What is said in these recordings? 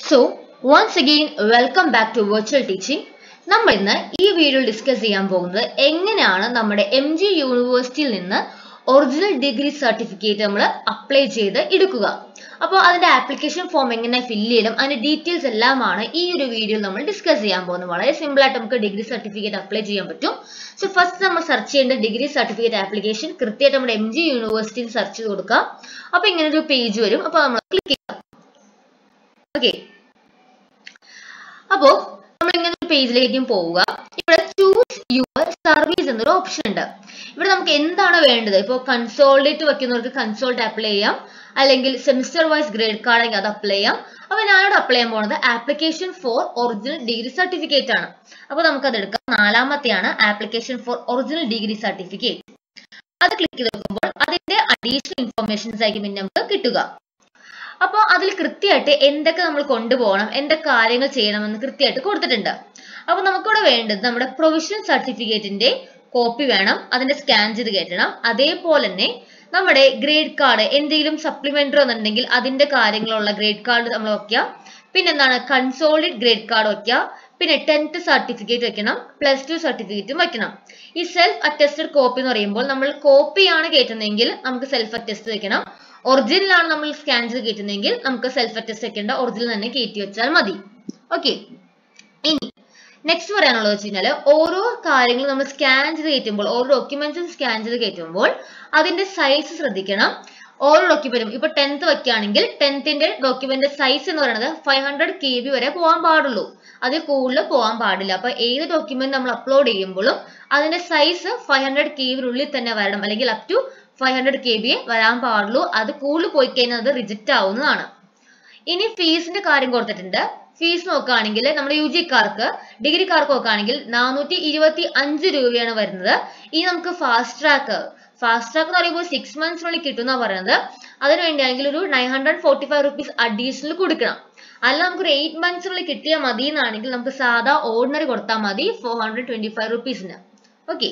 so once again welcome back to virtual teaching നമ്മൾ ഇന്ന് ഈ വീഡിയോയിൽ ഡിസ്കസ് ചെയ്യാൻ പോകുന്നത് എങ്ങനെയാണ് നമ്മുടെ എം ജി യൂണിവേഴ്സിറ്റിയിൽ നിന്ന് ഒറിജിനൽ ഡിഗ്രി സർട്ടിഫിക്കറ്റ് നമ്മൾ അപ്ലൈ ചെയ്ത് എടുക്കുക അപ്പോൾ അതിന്റെ ആപ്ലിക്കേഷൻ ഫോം എങ്ങനെ ഫില്ല് ചെയ്യണം അതിന്റെ ഡീറ്റെയിൽസ് എല്ലാമാണ് ഈ ഒരു വീഡിയോയിൽ നമ്മൾ ഡിസ്കസ് ചെയ്യാൻ പോകുന്നത് വളരെ സിമ്പിൾ ആയിട്ട് നമുക്ക് ഡിഗ്രി സർട്ടിഫിക്കറ്റ് അപ്ലൈ ചെയ്യാൻ പറ്റും സോ ഫസ്റ്റ് നമ്മൾ സെർച്ച് ചെയ്യേണ്ട ഡിഗ്രി സർട്ടിഫിക്കറ്റ് ആപ്ലിക്കേഷൻ കൃത്യമായിട്ട് നമ്മുടെ എം ജി യൂണിവേഴ്സിറ്റിയിൽ സെർച്ച് ചെയ്ത് കൊടുക്കുക അപ്പോൾ ഇങ്ങനെ ഒരു പേജ് വരും അപ്പോൾ നമ്മൾ ക്ലിക്ക് ചെയ്യുക ഓക്കെ അപ്പോ നമ്മൾ ഇങ്ങനെ ഒരു പേജിലേക്കും പോവുക ഇവിടെ ചൂസ് യുവർ സർവീസ് എന്നൊരു ഓപ്ഷൻ ഉണ്ട് ഇവിടെ നമുക്ക് എന്താണ് വേണ്ടത് ഇപ്പോൾ കൺസോൾഡേറ്റ് വെക്കുന്നവർക്ക് കൺസോൾട്ട് അപ്ലൈ ചെയ്യാം അല്ലെങ്കിൽ സെമിസ്റ്റർ വൈസ് ഗ്രേഡ് കാർഡ് ആണെങ്കിൽ അത് അപ്ലൈ ചെയ്യാം അപ്പൊ ഞാനിവിടെ അപ്ലൈ ചെയ്യാൻ പോകുന്നത് application for original degree certificate ആണ് അപ്പൊ നമുക്ക് അത് എടുക്കാം നാലാമത്തെയാണ് application for original degree certificate അത് ക്ലിക്ക് ചെയ്ത് നോക്കുമ്പോൾ അതിന്റെ അഡീഷണൽ ഇൻഫർമേഷൻസ് ആയിരിക്കും പിന്നെ നമുക്ക് കിട്ടുക അപ്പോൾ അതിൽ കൃത്യമായിട്ട് എന്തൊക്കെ നമ്മൾ കൊണ്ടുപോകണം എന്തൊക്കെ കാര്യങ്ങൾ ചെയ്യണമെന്ന് കൃത്യമായിട്ട് കൊടുത്തിട്ടുണ്ട് അപ്പോൾ നമുക്കിവിടെ വേണ്ടത് നമ്മുടെ പ്രൊവിഷണൽ സർട്ടിഫിക്കറ്റിന്റെ കോപ്പി വേണം അതിന്റെ സ്കാൻ ചെയ്ത് കയറ്റണം അതേപോലെ തന്നെ നമ്മുടെ ഗ്രേഡ് കാർഡ് എന്തെങ്കിലും സപ്ലിമെന്ററി എന്നുണ്ടെങ്കിൽ അതിന്റെ കാര്യങ്ങളുള്ള ഗ്രേഡ് കാർഡ് നമ്മൾ വെക്കുക പിന്നെ എന്താണ് കൺസോളിഡ് ഗ്രേഡ് കാർഡ് വെക്കുക പിന്നെ ടെൻത്ത് സർട്ടിഫിക്കറ്റ് വെക്കണം പ്ലസ് ടു സർട്ടിഫിക്കറ്റും വെക്കണം ഈ സെൽഫ് അറ്റസ്റ്റഡ് കോപ്പി എന്ന് പറയുമ്പോൾ നമ്മൾ കോപ്പിയാണ് കയറ്റുന്നതെങ്കിൽ നമുക്ക് സെൽഫ് അറ്റസ്റ്റ് വെക്കണം ഒറിജിനൽ ആണ് നമ്മൾ സ്കാൻ ചെയ്ത് കയറ്റുന്നതെങ്കിൽ നമുക്ക് സെൽഫ് അറ്റസ്റ്റ് വെക്കേണ്ട ഒറിജിനൽ തന്നെ കയറ്റി വെച്ചാൽ മതി ഓക്കെ ഇനി നെക്സ്റ്റ് പറയാനുള്ളത് വെച്ച് കഴിഞ്ഞാൽ ഓരോ കാര്യങ്ങളും നമ്മൾ സ്കാൻ ചെയ്ത് കയറ്റുമ്പോൾ ഓരോ ഡോക്യുമെന്റ്സും സ്കാൻ ചെയ്ത് കയറ്റുമ്പോൾ അതിന്റെ സൈസ് ശ്രദ്ധിക്കണം ഓരോ ഡോക്യുമെന്റും ഇപ്പൊ ടെൻത്ത് വെക്കുകയാണെങ്കിൽ ടെൻത്തിന്റെ ഡോക്യുമെന്റ് സൈസ് എന്ന് പറയുന്നത് ഫൈവ് ഹൺഡ്രഡ് കെ ബി വരെ പോകാൻ പാടുള്ളൂ അതിൽ കൂടുതൽ പോകാൻ പാടില്ല അപ്പൊ ഏത് ഡോക്യുമെന്റ് നമ്മൾ അപ്ലോഡ് ചെയ്യുമ്പോഴും അതിന്റെ സൈസ് ഫൈവ് ഹൺഡ്രഡ് കെ ബിനുള്ളിൽ തന്നെ വരണം അല്ലെങ്കിൽ up to five hundred K ബിയെ വരാൻ പാടുള്ളൂ അത് കൂടുതൽ പോയി കഴിഞ്ഞാൽ അത് റിജക്റ്റ് ആവുന്നതാണ് ഇനി ഫീസിന്റെ കാര്യം കൊടുത്തിട്ടുണ്ട് ഫീസ് നോക്കുകയാണെങ്കിൽ നമ്മുടെ യു ജിക്കാർക്ക് ഡിഗ്രിക്കാർക്ക് നോക്കുകയാണെങ്കിൽ നാനൂറ്റി ഇരുപത്തി അഞ്ച് രൂപയാണ് വരുന്നത് ഇനി നമുക്ക് ഫാസ്റ്റ് ട്രാക്ക് ഫാസ്റ്റ് ട്രാക്ക് എന്ന് പറയുമ്പോൾ സിക്സ് മന്ത്സിനുള്ളിൽ കിട്ടും എന്നാണ് പറയുന്നത് അതിന് വേണ്ടിയാണെങ്കിൽ ഒരു nine hundred forty five rupees additional കൊടുക്കണം അല്ല നമുക്ക് ഒരു എയ്റ്റ് മന്ത്സിനുള്ളിൽ കിട്ടിയാൽ മതി എന്നാണെങ്കിൽ നമുക്ക് സാധാ ഓർഡിനറി കൊടുത്താൽ മതി ഫോർ ഹൺഡ്രഡ് ട്വന്റി ഫൈവ് റുപ്പീസിന് ഓക്കെ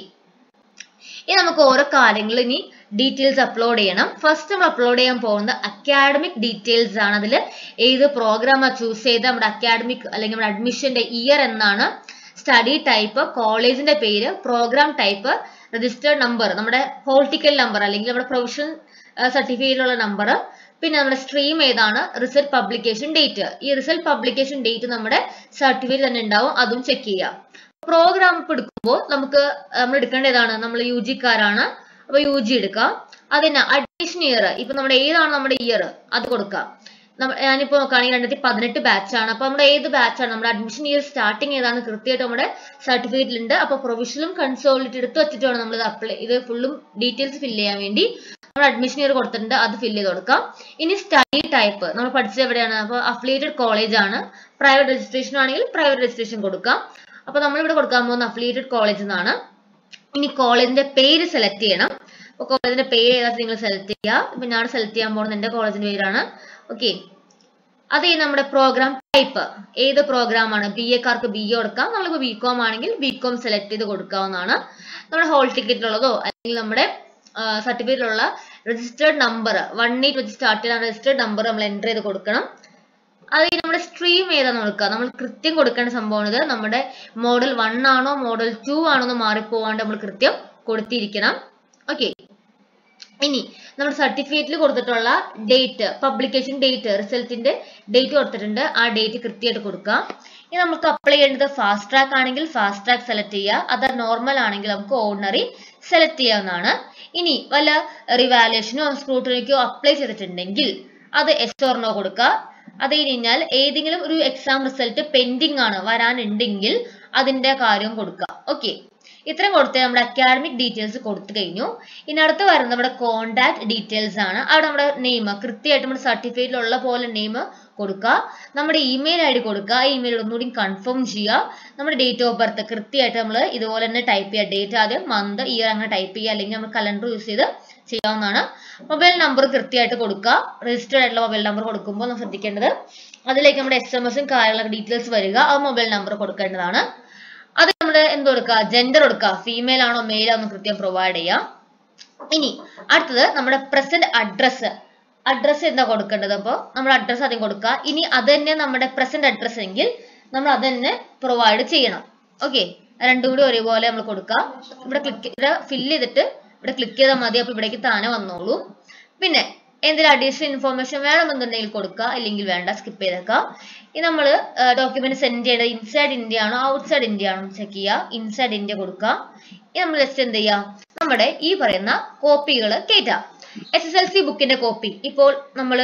ഇനി നമുക്ക് ഓരോ കാര്യങ്ങൾ ഇനി ഡീറ്റെയിൽസ് അപ്ലോഡ് ചെയ്യണം ഫസ്റ്റ് നമ്മൾ അപ്ലോഡ് ചെയ്യാൻ പോകുന്നത് അക്കാഡമിക് ഡീറ്റെയിൽസ് ആണ് അതിൽ ഏത് പ്രോഗ്രാമാണ് ചൂസ് ചെയ്ത് നമ്മുടെ അക്കാഡമിക് അല്ലെങ്കിൽ നമ്മുടെ അഡ്മിഷന്റെ ഇയർ എന്നാണ് സ്റ്റഡി ടൈപ്പ് കോളേജിന്റെ പേര് പ്രോഗ്രാം ടൈപ്പ് രജിസ്റ്റേർഡ് നമ്പർ നമ്മുടെ ഹോൾ ടിക്കറ്റ് നമ്പർ അല്ലെങ്കിൽ നമ്മുടെ പ്രൊഫഷണൽ സർട്ടിഫിക്കറ്റിലുള്ള നമ്പർ പിന്നെ നമ്മുടെ സ്ട്രീം ഏതാണ് റിസൾട്ട് പബ്ലിക്കേഷൻ ഡേറ്റ് ഈ റിസൾട്ട് പബ്ലിക്കേഷൻ ഡേറ്റ് നമ്മുടെ സർട്ടിഫിക്കറ്റ് തന്നെ ഉണ്ടാവും അതും ചെക്ക് ചെയ്യാം പ്രോഗ്രാം ഇപ്പൊ എടുക്കുമ്പോൾ നമുക്ക് നമ്മൾ എടുക്കേണ്ട ഏതാണ് നമ്മൾ യു ജിക്കാരാണ് അപ്പൊ യു ജി എടുക്കാം അതിന് അഡ്മിഷൻ ഇയർ ഇപ്പൊ നമ്മുടെ ഏതാണ് നമ്മുടെ ഇയർ അത് കൊടുക്കാം ഞാനിപ്പോ നോക്കുകയാണെങ്കിൽ രണ്ടായിരത്തി പതിനെട്ട് ബാച്ച് ആണ് അപ്പൊ നമ്മുടെ ഏത് ബാച്ച് ആണ് നമ്മുടെ അഡ്മിഷൻ ഇയർ സ്റ്റാർട്ടിങ് ഏതാണ് കൃത്യമായിട്ട് നമ്മുടെ സർട്ടിഫിക്കറ്റിലുണ്ട് അപ്പൊ പ്രൊവിഷണലും കൺസോളിറ്റ് എടുത്ത് വെച്ചിട്ട് വേണം നമ്മൾ അപ്ലൈ ഇത് ഫുള്ളും ഡീറ്റെയിൽസ് ഫില്ല് ചെയ്യാൻ വേണ്ടി നമ്മൾ അഡ്മിഷൻ ഇയർ കൊടുത്തിട്ടുണ്ട് അത് ഫില്ല് ചെയ്ത് കൊടുക്കാം ഇനി സ്റ്റഡി ടൈപ്പ് നമ്മൾ പഠിച്ചത് എവിടെയാണ് അപ്പൊ അഫിലിയേറ്റഡ് കോളേജ് ആണ് പ്രൈവറ്റ് രജിസ്ട്രേഷൻ ആണെങ്കിൽ പ്രൈവറ്റ് രജിസ്ട്രേഷൻ കൊടുക്കാം അപ്പൊ നമ്മൾ ഇവിടെ കൊടുക്കാൻ പോകുന്ന അഫിലിയേറ്റഡ് കോളേജ് എന്നാണ് ഇനി കോളേജിന്റെ പേര് സെലക്ട് ചെയ്യണം അപ്പൊ കോളേജിന്റെ പേര് ഏതാ നിങ്ങൾ സെലക്ട് ചെയ്യുക ഇപ്പൊ ഞാൻ സെലക്ട് ചെയ്യാൻ പോകുന്നത് എന്റെ കോളേജിന്റെ പേരാണ് ഓക്കെ അത് നമ്മുടെ പ്രോഗ്രാം ടൈപ്പ് ഏത് പ്രോഗ്രാം ആണ് ബി എക്കാർക്ക് ബി എ കൊടുക്കാം നമ്മളിപ്പോ ബി കോം ആണെങ്കിൽ ബി കോം സെലക്ട് ചെയ്ത് കൊടുക്കാവുന്നതാണ് നമ്മുടെ ഹോൾ ടിക്കറ്റിലുള്ളതോ അല്ലെങ്കിൽ നമ്മുടെ സർട്ടിഫിക്കറ്റിലുള്ള രജിസ്റ്റേർഡ് നമ്പർ വൺ എയ്റ്റ് വെച്ച് സ്റ്റാർട്ട് ചെയ്യുന്ന രജിസ്റ്റേർഡ് നമ്പർ നമ്മൾ എൻ്റർ ചെയ്ത് കൊടുക്കണം അത് നമ്മുടെ സ്ട്രീം ഏതാന്ന് കൊടുക്കുക നമ്മൾ കൃത്യം കൊടുക്കേണ്ട സംഭവമാണ് നമ്മുടെ മോഡൽ വൺ ആണോ മോഡൽ ടു ആണോ എന്ന് മാറിപ്പോവാണ്ട് നമ്മൾ കൃത്യം കൊടുത്തിരിക്കണം ഓക്കെ ഇനി നമ്മുടെ സർട്ടിഫിക്കറ്റിൽ കൊടുത്തിട്ടുള്ള ഡേറ്റ് പബ്ലിക്കേഷൻ ഡേറ്റ് റിസൾട്ടിന്റെ ഡേറ്റ് കൊടുത്തിട്ടുണ്ട് ആ ഡേറ്റ് കൃത്യമായിട്ട് കൊടുക്കുക ഇനി നമുക്ക് അപ്ലൈ ചെയ്യേണ്ടത് ഫാസ്റ്റ് ട്രാക്ക് ആണെങ്കിൽ ഫാസ്റ്റ് ട്രാക്ക് സെലക്ട് ചെയ്യുക അത് നോർമൽ ആണെങ്കിൽ നമുക്ക് ഓർഡിനറി സെലക്ട് ചെയ്യാവുന്നതാണ് ഇനി വല്ല റിവാലുവേഷനോ സ്ക്രൂട്ടനിക്കോ അപ്ലൈ ചെയ്തിട്ടുണ്ടെങ്കിൽ അത് എസ് ഓർണോ കൊടുക്കുക അത് കഴിഞ്ഞാൽ ഏതെങ്കിലും ഒരു എക്സാം റിസൾട്ട് പെൻഡിങ് ആണ് വരാനുണ്ടെങ്കിൽ അതിന്റെ കാര്യം കൊടുക്കുക ഓക്കെ ഇത്രയും കൊടുത്ത് നമ്മുടെ അക്കാഡമിക് ഡീറ്റെയിൽസ് കൊടുത്തു കഴിഞ്ഞു ഇനി അടുത്ത് വരുന്നത് നമ്മുടെ കോണ്ടാക്ട് ഡീറ്റെയിൽസ് ആണ് അവിടെ നമ്മുടെ നെയിം കൃത്യമായിട്ട് നമ്മുടെ സർട്ടിഫിക്കറ്റിലുള്ള പോലെ നെയിം കൊടുക്കുക നമ്മുടെ ഇമെയിൽ ഐ ഡി കൊടുക്കുക ആ ഇമെയിൽ ഒന്നുകൂടി കൺഫേം ചെയ്യുക നമ്മുടെ ഡേറ്റ് ഓഫ് ബർത്ത് കൃത്യമായിട്ട് നമ്മൾ ഇതുപോലെ തന്നെ ടൈപ്പ് ചെയ്യുക ഡേറ്റ് ആദ്യം മന്ത് ഇയർ അങ്ങനെ ടൈപ്പ് ചെയ്യുക അല്ലെങ്കിൽ നമ്മൾ കലണ്ടർ യൂസ് ചെയ്ത് ചെയ്യാവുന്നതാണ് മൊബൈൽ നമ്പർ കൃത്യമായിട്ട് കൊടുക്കുക രജിസ്റ്റേർഡ് ആയിട്ടുള്ള മൊബൈൽ നമ്പർ കൊടുക്കുമ്പോൾ നമ്മൾ ശ്രദ്ധിക്കേണ്ടത് അതിലേക്ക് നമ്മുടെ എസ് എം എസും കാര്യങ്ങളൊക്കെ ഡീറ്റെയിൽസ് വരിക ആ മൊബൈൽ നമ്പർ കൊടുക്കേണ്ടതാണ് അത് നമ്മുടെ എന്ത് കൊടുക്കുക ജെൻഡർ കൊടുക്കുക ഫീമെയിൽ ആണോ മെയിൽ ആണോ കൃത്യം പ്രൊവൈഡ് ചെയ്യാം ഇനി അടുത്തത് നമ്മുടെ പ്രസന്റ് അഡ്രസ്സ് അഡ്രസ്സ് എന്താ കൊടുക്കേണ്ടത് അപ്പോൾ നമ്മൾ അഡ്രസ്സ് ആദ്യം കൊടുക്കുക ഇനി അത് തന്നെ നമ്മുടെ പ്രസന്റ് അഡ്രസ്സ് എങ്കിൽ നമ്മൾ അത് തന്നെ പ്രൊവൈഡ് ചെയ്യണം ഓക്കെ രണ്ടും കൂടി ഒരേപോലെ നമ്മൾ കൊടുക്കുക ഇവിടെ ക്ലിക്ക് ഇവിടെ ഫില്ല് ചെയ്തിട്ട് ഇവിടെ ക്ലിക്ക് ചെയ്താൽ മതി അപ്പോൾ ഇവിടേക്ക് താനെ വന്നോളൂ പിന്നെ എന്തെങ്കിലും അഡീഷണൽ ഇൻഫോർമേഷൻ വേണമെന്നുണ്ടെങ്കിൽ കൊടുക്കുക അല്ലെങ്കിൽ വേണ്ട സ്കിപ്പ് ചെയ്തേക്കാം ഇനി നമ്മൾ ഡോക്യുമെന്റ് സെൻഡ് ചെയ്യേണ്ടത് ഇൻസൈഡ് ഇന്ത്യ ആണോ ഔട്ട്സൈഡ് ഇന്ത്യ ആണോ ചെക്ക് ചെയ്യുക ഇൻസൈഡ് ഇന്ത്യ കൊടുക്കുക ഇനി നമ്മൾ ജസ്റ്റ് എന്ത് ചെയ്യുക നമ്മുടെ ഈ പറയുന്ന കോപ്പികൾ കയറ്റാം എസ് എസ് എൽ സി ബുക്കിന്റെ കോപ്പി ഇപ്പോൾ നമ്മൾ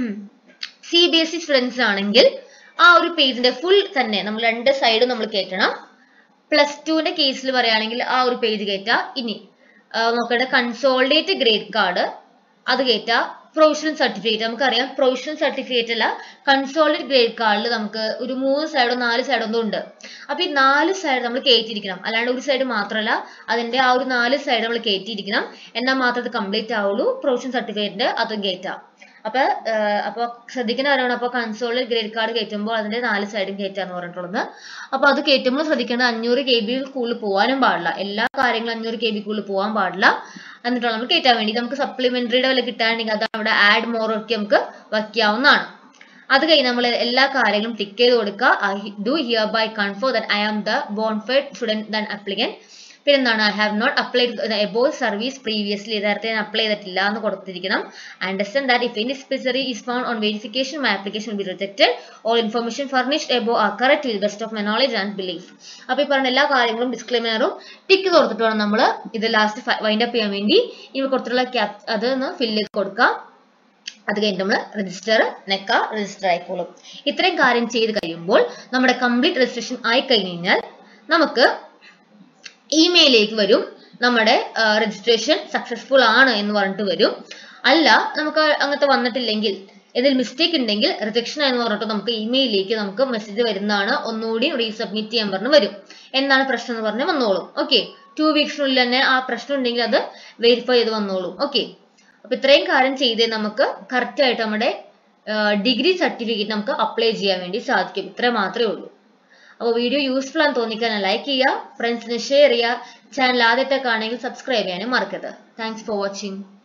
C B S E students ആണെങ്കിൽ ആ ഒരു പേജിന്റെ ഫുൾ തന്നെ നമ്മൾ രണ്ട് സൈഡും നമ്മൾ കയറ്റണം പ്ലസ് ടുവിന്റെ കേസിൽ പറയുകയാണെങ്കിൽ ആ ഒരു പേജ് കയറ്റാം ഇനി നോക്കേണ്ട കൺസോൾഡേറ്റ് ഗ്രേഡ് കാർഡ് അത് കയറ്റാം പ്രൊവിഷണൽ സർട്ടിഫിക്കറ്റ് നമുക്കറിയാം പ്രൊവിഷണൽ സർട്ടിഫിക്കറ്റ് അല്ല കൺസോൾഡേറ്റ് ഗ്രേഡ് കാർഡിൽ നമുക്ക് ഒരു മൂന്ന് സൈഡോ നാല് സൈഡോ ഒന്നും ഉണ്ട് അപ്പൊ ഈ നാല് സൈഡ് നമ്മൾ കയറ്റിയിരിക്കണം അല്ലാണ്ട് ഒരു സൈഡ് മാത്രമല്ല അതിന്റെ ആ ഒരു നാല് സൈഡ് നമ്മൾ കയറ്റിയിരിക്കണം എന്നാൽ മാത്രമേ അത് കംപ്ലീറ്റ് ആവുള്ളൂ പ്രൊവിഷണൽ സർട്ടിഫിക്കറ്റിന്റെ അതും കയറ്റാം അപ്പൊ അപ്പൊ ശ്രദ്ധിക്കുന്ന കാര്യമാണ് അപ്പൊ കൺസോളിൽ ഗ്രേഡ് കാർഡ് കയറ്റുമ്പോൾ അതിന്റെ നാല് സൈഡും കയറ്റാന്ന് പറഞ്ഞിട്ടുള്ളത് അപ്പൊ അത് കയറ്റുമ്പോൾ ശ്രദ്ധിക്കേണ്ടത് അഞ്ഞൂറ് കെ ബി കൂടുതൽ പോകാനും പാടില്ല എല്ലാ കാര്യങ്ങളും അഞ്ഞൂറ് കെ ബി കൂടുതൽ പോകാൻ പാടില്ല എന്നിട്ടാണ് നമ്മൾ കയറ്റാൻ വേണ്ടി നമുക്ക് സപ്ലിമെന്ററിയുടെ വല്ല കിട്ടാണെങ്കിൽ അത് അവിടെ ആഡ് മോർ ഒക്കെ നമുക്ക് വയ്ക്കാവുന്നതാണ് അത് കഴിഞ്ഞ് നമ്മൾ എല്ലാ കാര്യങ്ങളും ടിക്ക് ചെയ്ത് കൊടുക്കുക I do hereby confirm that I am the bonafide student than applicant പിന്നെ എന്താണ് I have not applied above service previously നേരത്തെ ഞാൻ അപ്ലൈ ചെയ്തിട്ടില്ല എന്ന് കൊടുത്തിരിക്കണം അണ്ടർസ്റ്റാൻഡ് ദാറ്റ് ഇഫ് എനി സ്പെസറി is found on verification my application be rejected all information furnished above are correct with best of my knowledge and belief അപ്പോൾ ഈ പറഞ്ഞ എല്ലാ കാര്യങ്ങളും ഡിസ്ക്ലെയിമറും ടിക്ക് കൊടുത്തിട്ട് വേണം നമ്മൾ ഇത് ലാസ്റ്റ് വൈൻഡ് അപ്പ് ചെയ്യാൻ വേണ്ടി ഇവ കൊടുത്തിട്ടുള്ള ക്യാപ് അത് ഒന്ന് ഫില്ല് ചെയ്ത് കൊടുക്കാം അത് കഴിഞ്ഞിട്ട് നമ്മൾ രജിസ്റ്റർ നെക്ക രജിസ്റ്റർ ആയിക്കോളും ഇത്രയും കാര്യം ചെയ്ത് കഴിയുമ്പോൾ നമ്മുടെ കംപ്ലീറ്റ് രജിസ്ട്രേഷൻ ആയി കഴിഞ്ഞ് കഴിഞ്ഞാൽ നമുക്ക് ഇമെയിലേക്ക് വരും നമ്മുടെ രജിസ്ട്രേഷൻ സക്സസ്ഫുൾ ആണ് എന്ന് പറഞ്ഞിട്ട് വരും അല്ല നമുക്ക് അങ്ങനത്തെ വന്നിട്ടില്ലെങ്കിൽ ഇതിൽ മിസ്റ്റേക്ക് ഉണ്ടെങ്കിൽ റിജക്ഷൻ എന്ന് പറഞ്ഞിട്ട് നമുക്ക് ഇമെയിലിലേക്ക് നമുക്ക് മെസ്സേജ് വരുന്നതാണ് ഒന്നുകൂടി റീസബ്മിറ്റ് ചെയ്യാൻ പറഞ്ഞ് വരും എന്താണ് പ്രശ്നം എന്ന് പറഞ്ഞ് വന്നോളും ഓക്കെ ടു വീക്സിനുള്ളിൽ തന്നെ ആ പ്രശ്നം ഉണ്ടെങ്കിൽ അത് വെരിഫൈ ചെയ്ത് വന്നോളും ഓക്കെ അപ്പൊ ഇത്രയും കാര്യം ചെയ്തേ നമുക്ക് കറക്റ്റ് ആയിട്ട് നമ്മുടെ ഡിഗ്രി സർട്ടിഫിക്കറ്റ് നമുക്ക് അപ്ലൈ ചെയ്യാൻ വേണ്ടി സാധിക്കും ഇത്ര മാത്രമേ ഉള്ളൂ അപ്പോൾ വീഡിയോ യൂസ്ഫുൾ ആണെന്ന് തോന്നിക്കാൻ ലൈക്ക് ചെയ്യുക ഫ്രണ്ട്സിന് ഷെയർ ചെയ്യുക ചാനൽ ആദ്യത്തെ കാണുമെങ്കിൽ സബ്സ്ക്രൈബ് ചെയ്യാനും മറക്കരുത് താങ്ക്സ് ഫോർ വാച്ചിങ്